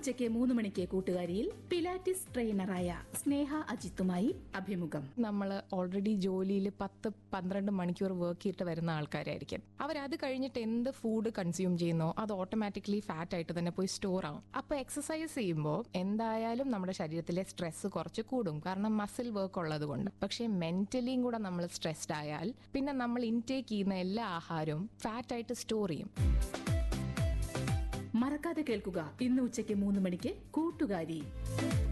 ഉച്ചയ്ക്ക് മൂന്ന് മണിക്ക് കൂട്ടുകാരിയിൽ പിലാറ്റിസ് ട്രെയിനറായ സ്നേഹ അജിത്തുമായി അഭിമുഖം നമ്മൾ ഓൾറെഡി ജോലിയിൽ പത്ത് പന്ത്രണ്ട് മണിക്കൂർ വർക്ക് ചെയ്തിട്ട് വരുന്ന ആൾക്കാരായിരിക്കും അവരത് കഴിഞ്ഞിട്ട് എന്ത് ഫുഡ് കൺസ്യൂം ചെയ്യുന്നോ അത് ഓട്ടോമാറ്റിക്കലി ഫാറ്റ് ആയിട്ട് തന്നെ പോയി സ്റ്റോർ ആവും അപ്പൊ എക്സസൈസ് ചെയ്യുമ്പോൾ എന്തായാലും നമ്മുടെ ശരീരത്തിലെ സ്ട്രെസ് കുറച്ച് കൂടും കാരണം മസിൽ വർക്ക് ഉള്ളത് കൊണ്ട് പക്ഷേ മെന്റലിയും കൂടെ നമ്മൾ സ്ട്രെസ്ഡ് ആയാൽ പിന്നെ നമ്മൾ ഇൻടേക്ക് ചെയ്യുന്ന എല്ലാ ആഹാരവും ഫാറ്റ് ആയിട്ട് സ്റ്റോർ ചെയ്യും മറക്കാതെ കേൾക്കുക ഇന്ന് ഉച്ചയ്ക്ക് മൂന്ന് മണിക്ക് കൂട്ടുകാരി